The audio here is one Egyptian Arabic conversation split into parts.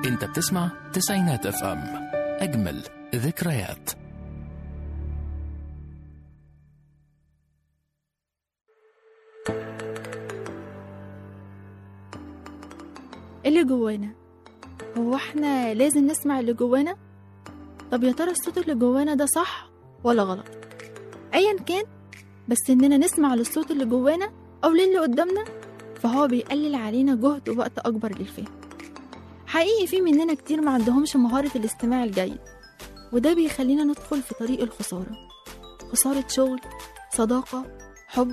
انت بتسمع تسعينات اف ام اجمل ذكريات اللي جوانا هو احنا لازم نسمع اللي جوانا طب يا ترى الصوت اللي جوانا ده صح ولا غلط ايا كان بس اننا نسمع للصوت اللي جوانا او للي قدامنا فهو بيقلل علينا جهد ووقت اكبر للفهم حقيقي في مننا كتير ما عندهمش مهارة الاستماع الجيد وده بيخلينا ندخل في طريق الخسارة خسارة شغل صداقة حب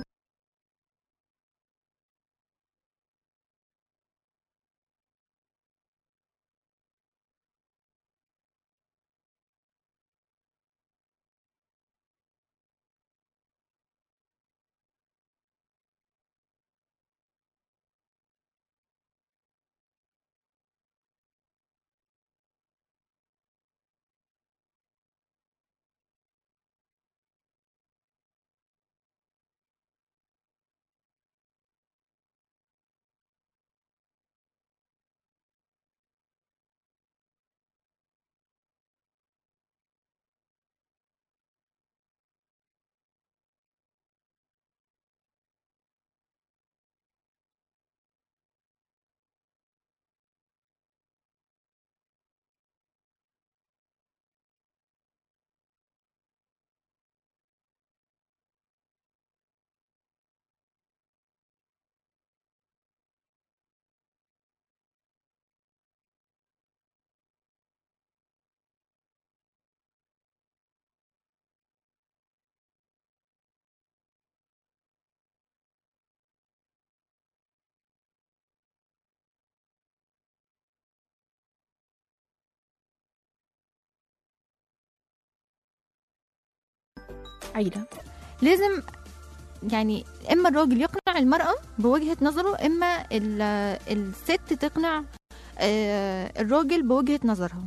عيلة لازم يعني اما الراجل يقنع المرأة بوجهة نظره اما ال- الست تقنع آه، الراجل بوجهة نظرها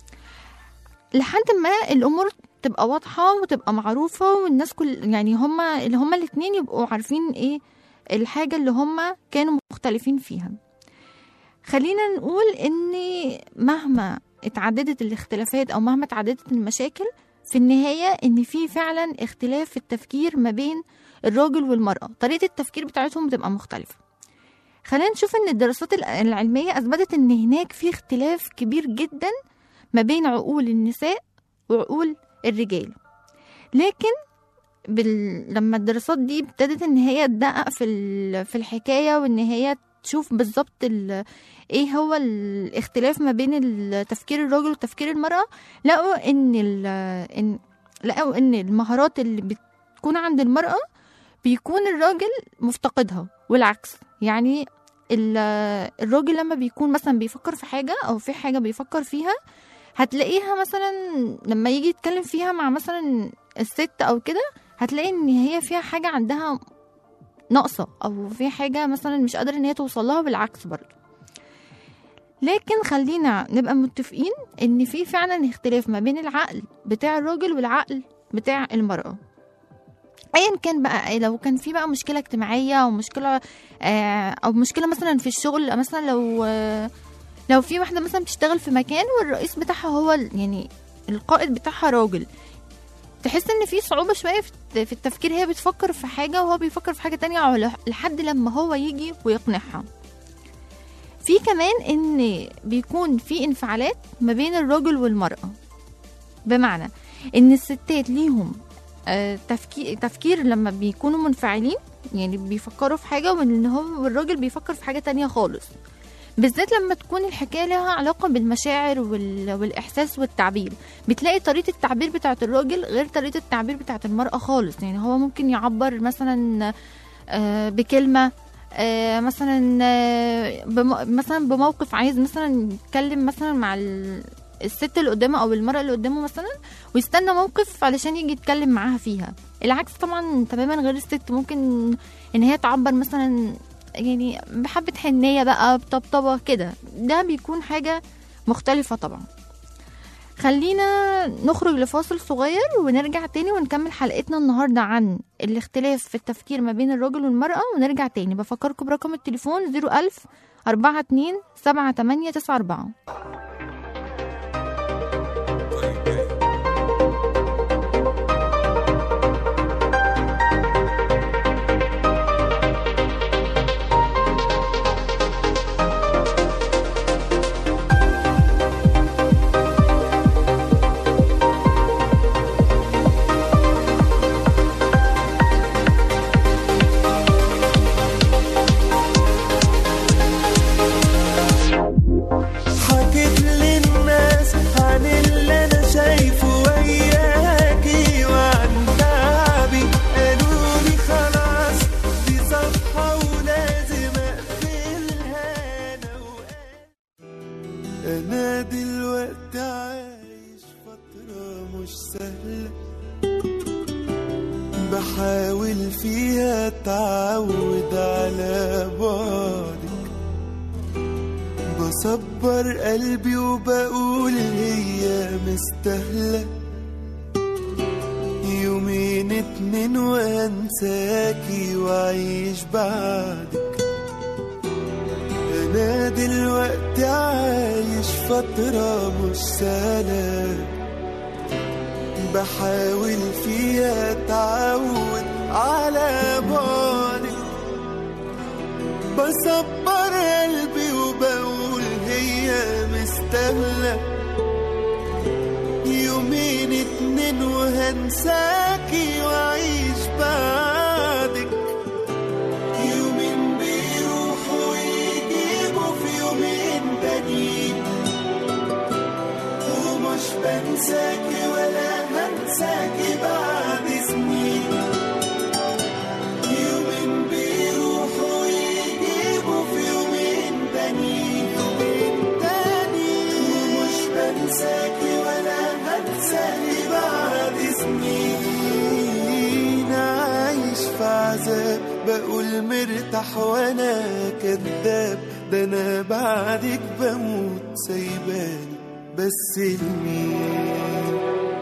لحد ما الامور تبقى واضحة وتبقى معروفة والناس كل يعني هما اللي هما الاتنين يبقوا عارفين ايه الحاجة اللي هما كانوا مختلفين فيها خلينا نقول ان مهما اتعددت الاختلافات او مهما اتعددت المشاكل في النهاية إن في فعلا اختلاف في التفكير ما بين الراجل والمرأة طريقة التفكير بتاعتهم بتبقى مختلفة خلينا نشوف إن الدراسات الع- العلمية أثبتت إن هناك في اختلاف كبير جدا ما بين عقول النساء وعقول الرجال لكن بال... لما الدراسات دي ابتدت ان هي تدقق في ال... في الحكايه وان هي تشوف بالظبط ال... ايه هو الاختلاف ما بين ال- تفكير الراجل وتفكير المراه لقوا ان ال... ان لقوا ان المهارات اللي بتكون عند المراه بيكون الراجل مفتقدها والعكس يعني ال- الراجل لما بيكون مثلا بيفكر في حاجه او في حاجه بيفكر فيها هتلاقيها مثلا لما يجي يتكلم فيها مع مثلا الست او كده هتلاقي ان هي فيها حاجه عندها ناقصه او في حاجه مثلا مش قادره ان هي توصل لها بالعكس برضه لكن خلينا نبقى متفقين ان في فعلا اختلاف ما بين العقل بتاع الراجل والعقل بتاع المراه ايا كان بقى لو كان في بقى مشكله اجتماعيه او مشكله آه، او مشكله مثلا في الشغل مثلا لو آه، لو في واحده مثلا بتشتغل في مكان والرئيس بتاعها هو ال- يعني القائد بتاعها راجل تحس ان في صعوبه شويه في في التفكير هي بتفكر في حاجه وهو بيفكر في حاجه تانية أو لح- لحد لما هو يجي ويقنعها في كمان ان بيكون في انفعالات ما بين الرجل والمراه بمعنى ان الستات ليهم آه، تفكير تفكير لما بيكونوا منفعلين يعني بيفكروا في حاجه وان هو الراجل بيفكر في حاجه تانية خالص بالذات لما تكون الحكايه لها علاقه بالمشاعر وال... والاحساس والتعبير بتلاقي طريقه التعبير بتاعه الراجل غير طريقه التعبير بتاعه المراه خالص يعني هو ممكن يعبر مثلا آه، بكلمه آه، مثلا آه، بم... مثلا بموقف عايز مثلا يتكلم مثلا مع ال... الست اللي قدامه او المراه اللي قدامه مثلا ويستنى موقف علشان يجي يتكلم معاها فيها العكس طبعا تماما غير الست ممكن ان هي تعبر مثلا يعني بحبة حنية بقى بطبطبة كده ده بيكون حاجة مختلفة طبعا خلينا نخرج لفاصل صغير ونرجع تاني ونكمل حلقتنا النهاردة عن الاختلاف في التفكير ما بين الرجل والمرأة ونرجع تاني بفكركم برقم التليفون 01000 42 78 94 أنا دلوقتي عايش فترة مش سهلة بحاول فيها اتعود على بعدك بصبر قلبي وبقول هي مستاهلة يومين اتنين وانساكي واعيش بعدك انا دلوقتي عايش فترة مش سهلة بحاول فيها اتعود على بعدك بصبر قلبي وبقول هي مستاهلة يومين اتنين وهنساكي واعيش بعدك يومين بيروحوا ويجيبوا في يومين تانيين ومش بنساكي ولا هنساكي بعد سنين يومين بيروحوا ويجيبوا في يومين تانيين يومين تانيين ومش بنساكي ولا هنساكي بعد سنين عايش في عذاب بقول مرتاح وانا كذاب ده انا بعدك بموت سايباني بس لمين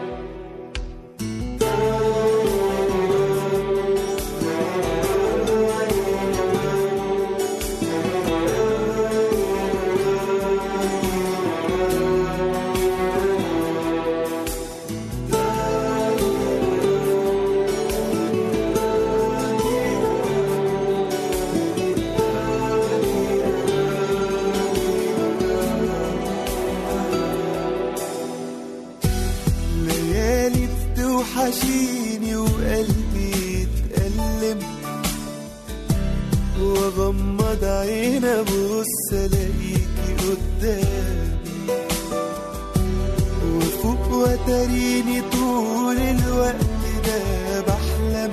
ليالي بتوحشيني وقلبي يتألم واغمض عيني ابص الاقيكي قدامي وفوق وتريني طول الوقت ده بحلم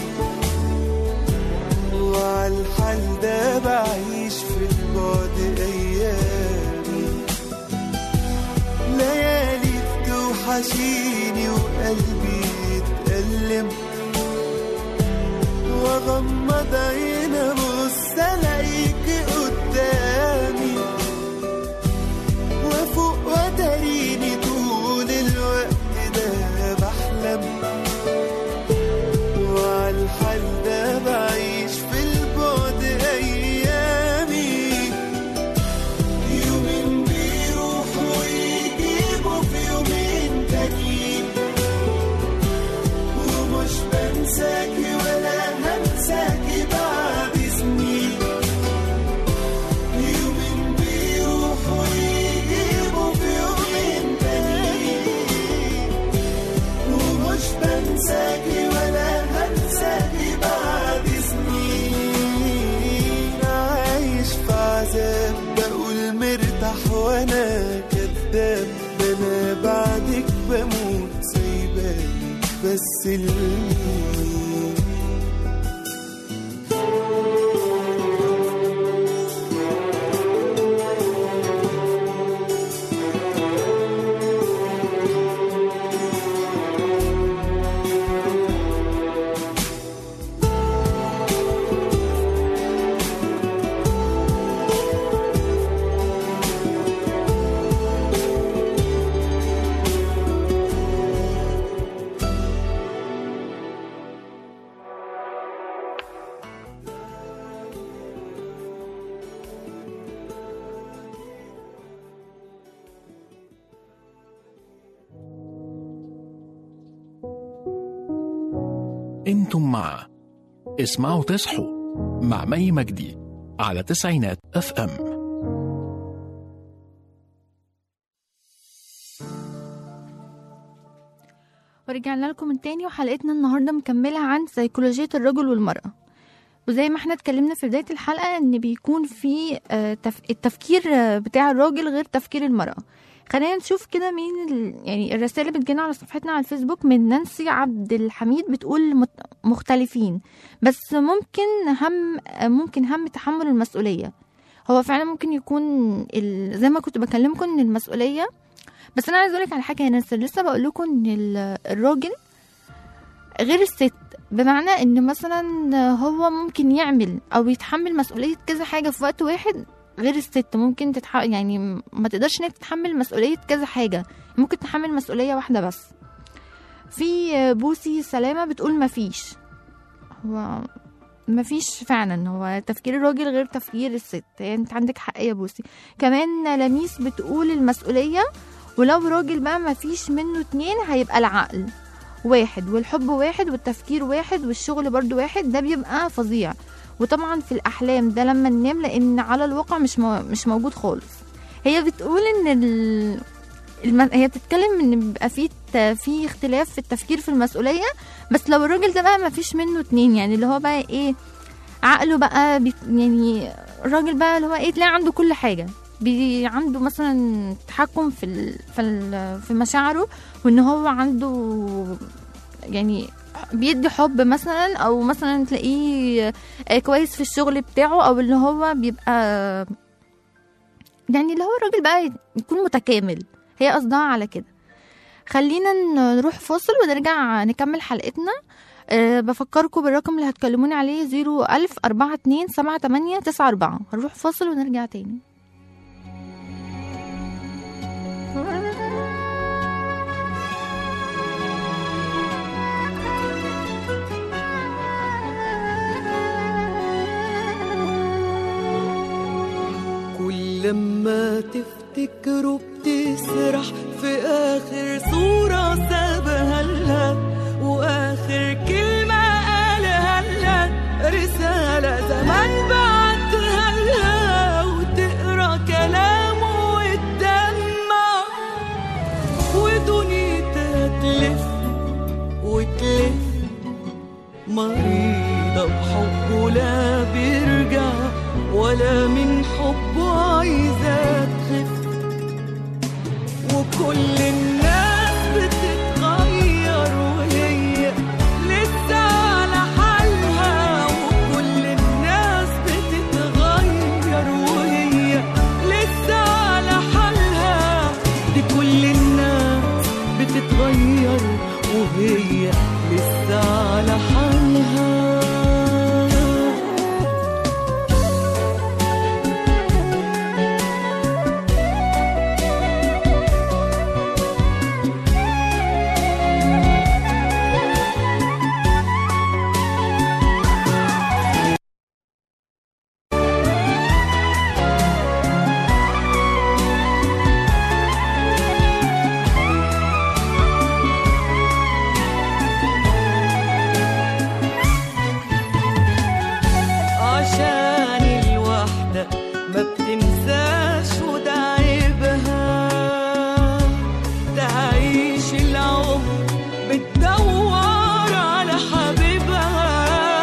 وعلى الحال ده بعيش في البعد ايامي ليالي بتوحشيني وقلبي يتألم واغمض عيني ابص الاقيكي قدامي وفوق وتريني طول الوقت ده بحلم وعلى الحال ده بعيش في البعد ايامي يومين بيروحوا ويجيبوا في يومين تانيين ومش بنساكي ولا هنساكي بعد سنين يومين بيروحوا ويجيبوا في يومين تانيين ومش بنساكي ولا هنساكي بعد سنين عايش في عذاب بقول مرتاح وانا كداب ده انا بعدك بموت سايباني بس المين انتم مع اسمعوا تصحوا مع مي مجدي على تسعينات اف ام ورجعنا لكم من تاني وحلقتنا النهاردة مكملة عن سيكولوجية الرجل والمرأة وزي ما احنا اتكلمنا في بداية الحلقة ان بيكون في آه، تف... التفكير آه، بتاع الراجل غير تفكير المرأة خلينا نشوف كده مين ال... يعني الرسائل اللي بتجينا على صفحتنا على الفيسبوك من نانسي عبد الحميد بتقول مت... مختلفين بس ممكن هم ممكن هم تحمل المسؤولية هو فعلا ممكن يكون ال... زي ما كنت بكلمكم ان المسؤوليه بس انا عايز اقولك على حاجه هنا لسه- لسه بقول لكم ان ال- الراجل غير الست بمعنى ان مثلا هو ممكن يعمل او يتحمل مسؤوليه كذا حاجه في وقت واحد غير الست ممكن تتح... يعني ما تقدرش انها تتحمل مسؤوليه كذا حاجه ممكن تتحمل مسؤوليه واحده بس في بوسي سلامه بتقول ما فيش هو ما فيش فعلا هو تفكير الراجل غير تفكير الست يعني انت عندك حق يا بوسي كمان لميس بتقول المسؤوليه ولو راجل بقى ما فيش منه اتنين هيبقى العقل واحد والحب واحد والتفكير واحد والشغل برضو واحد ده بيبقى فظيع وطبعا في الاحلام ده لما ننام لان على الواقع مش مو... مش موجود خالص هي بتقول ان ال... الم... هي بتتكلم ان بيبقى في ت... في اختلاف في التفكير في المسؤوليه بس لو الراجل ده بقى ما فيش منه اتنين يعني اللي هو بقى ايه عقله بقى بي... يعني الراجل بقى اللي هو ايه تلاقي عنده كل حاجه بي عنده مثلا تحكم في ال... في ال... في مشاعره وان هو عنده يعني بيدي حب مثلا او مثلا تلاقيه آه، كويس في الشغل بتاعه او اللي هو بيبقى يعني اللي هو الراجل بقى يكون متكامل هي قصدها على كده خلينا ن- نروح فاصل ونرجع نكمل حلقتنا أه بفكركم بالرقم اللي هتكلموني عليه زيرو ألف أربعة اتنين سبعة تمانية تسعة أربعة هنروح فاصل ونرجع تاني كل لما تفتكره بتسرح في آخر صورة سابها لها وآخر كلمة قالها لها رسالة زمان بعتها لها وتقرا كلامه وتدمع ودنيتها تلف وتلف مريضة بحبه لا بيرجع ولا من حبه عايزة تخف وكل الناس بتتغير وهي لسه على حالها وكل الناس بتتغير وهي لسه على حالها دي كل الناس بتتغير وهي لسه على حالها عشان الوحدة ما بتنساش وده عيبها تعيش العمر بتدور على حبيبها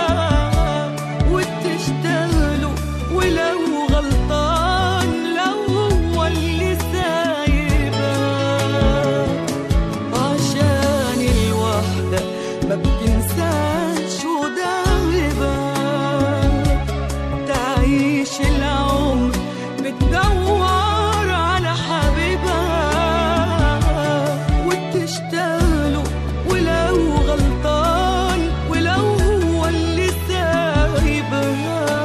وتشتغله ولو غلطان لو هو اللي سايبها عشان الوحدة ما بتنساش وده تعيش العمر بتدور على حبيبها وتشتغله ولو غلطان ولو هو اللي سايبها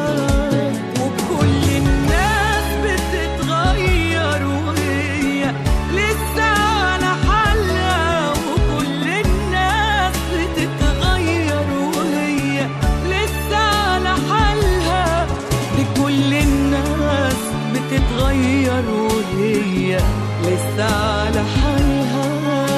وكل الناس بتتغير وهي لسه على حالها وكل الناس بتتغير وهي لسه على حالها دي كل الناس بتتغير وهي لسه على حالها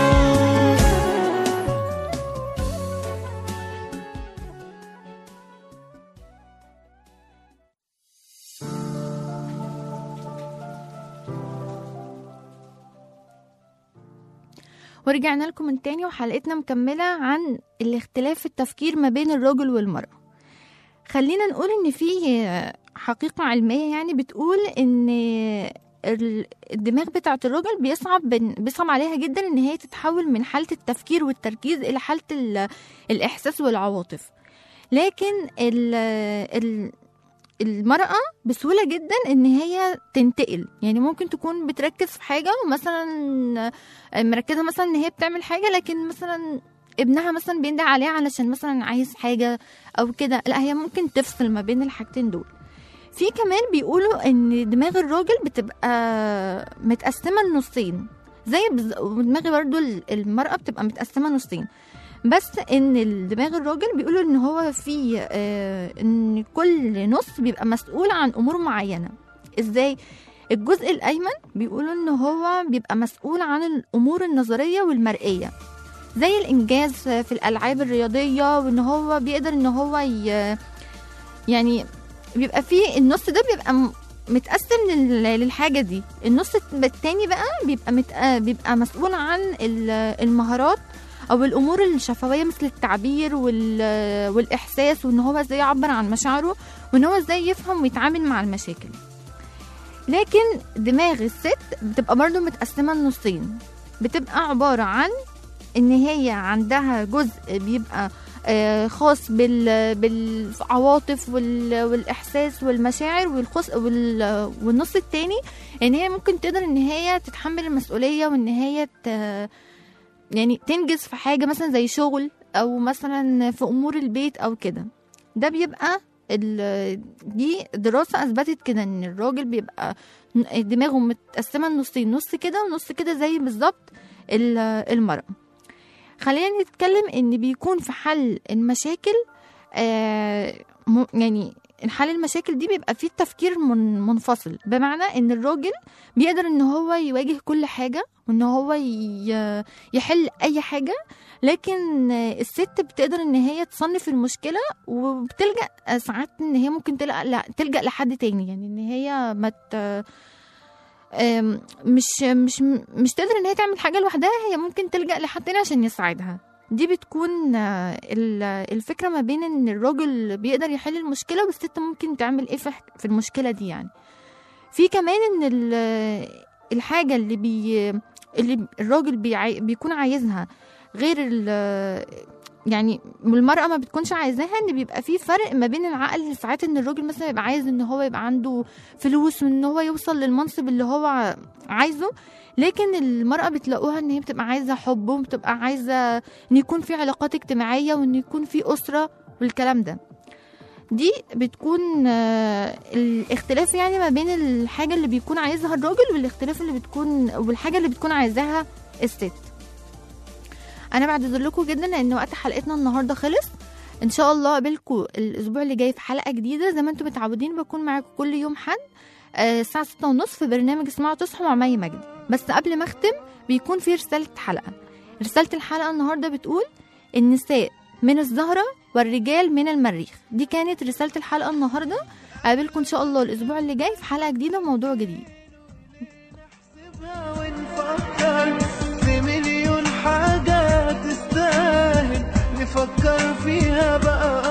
ورجعنا لكم من تاني وحلقتنا مكملة عن الاختلاف في التفكير ما بين الرجل والمرأة خلينا نقول ان في حقيقة علمية يعني بتقول ان ال- الدماغ بتاعة الراجل بيصعب بن- بيصعب عليها جدا ان هي تتحول من حالة التفكير والتركيز الى حالة ال- الاحساس والعواطف لكن ال ال المرأة بسهولة جدا إن هي تنتقل يعني ممكن تكون بتركز في حاجة ومثلا مركزة مثلا إن هي بتعمل حاجة لكن مثلا ابنها مثلا بيندع عليها علشان مثلا عايز حاجة أو كده لا هي ممكن تفصل ما بين الحاجتين دول في كمان بيقولوا إن دماغ الراجل بتبقى متقسمة لنصين زي بز- ودماغ برضو المرأة بتبقى متقسمة نصين بس ان دماغ الراجل بيقولوا ان هو في آه ان كل نص بيبقى مسؤول عن امور معينه ازاي الجزء الايمن بيقولوا ان هو بيبقى مسؤول عن الامور النظريه والمرئيه زي الانجاز في الالعاب الرياضيه وان هو بيقدر ان هو ي... يعني بيبقى فيه النص ده بيبقى م- متقسم لل- للحاجه دي النص التاني بقى بيبقى مت... آه، بيبقى مسؤول عن ال- المهارات او الامور الشفويه مثل التعبير وال... والاحساس وان هو ازاي يعبر عن مشاعره وان هو ازاي يفهم ويتعامل مع المشاكل لكن دماغ الست بتبقى برضو متقسمه لنصين بتبقى عباره عن ان هي عندها جزء بيبقى آه، خاص بال... بالعواطف وال... والاحساس والمشاعر والخص... وال... والنص التاني ان هي ممكن تقدر ان هي تتحمل المسؤوليه وان هي ت... يعني تنجز في حاجه مثلا زي شغل او مثلا في امور البيت او كده ده بيبقى ال- دي دراسه اثبتت كده ان الراجل بيبقى ن- دماغه متقسمه لنصين نص كده ونص كده زي بالظبط ال- المراه خلينا نتكلم ان بيكون في حل المشاكل آه م- يعني حل المشاكل دي بيبقى فيه تفكير من منفصل بمعنى ان الراجل بيقدر ان هو يواجه كل حاجه وان هو ي- يحل اي حاجه لكن الست بتقدر ان هي تصنف المشكله وبتلجا ساعات ان هي ممكن تلجا لا تلجا لحد تاني يعني ان هي ما ت- أم، مش مش مش تقدر ان هي تعمل حاجه لوحدها هي ممكن تلجا لحد تاني عشان يساعدها دي بتكون آه، ال- الفكره ما بين ان الراجل بيقدر يحل المشكله والست ممكن تعمل ايه في ح- في المشكله دي يعني في كمان ان ال- الحاجه اللي بي اللي الراجل بيعي بيكون عايزها غير ال يعني المرأة ما بتكونش عايزاها ان بيبقى في فرق ما بين العقل ساعات ان الراجل مثلا يبقى عايز ان هو يبقى عنده فلوس وان هو يوصل للمنصب اللي هو عايزه لكن المرأة بتلاقوها ان هي بتبقى عايزة حب وبتبقى عايزة ان يكون في علاقات اجتماعية وان يكون في أسرة والكلام ده دي بتكون آه، الاختلاف يعني ما بين الحاجة اللي بيكون عايزها الراجل والاختلاف اللي بتكون والحاجة اللي بتكون عايزاها الست انا بعتذر لكم جدا لان وقت حلقتنا النهارده خلص ان شاء الله اقابلكم الاسبوع اللي جاي في حلقه جديده زي ما انتم متعودين بكون معاكم كل يوم حد آه، الساعه ستة ونص في برنامج اسمعوا تصحوا مع مي مجدي بس قبل ما اختم بيكون في رساله حلقه رساله الحلقه النهارده بتقول النساء من الزهره والرجال من المريخ دي كانت رساله الحلقه النهارده اقابلكم ان شاء الله الاسبوع اللي جاي في حلقه جديده وموضوع جديد نحسبها ونفكر في مليون حاجة تستاهل نفكر فيها بقى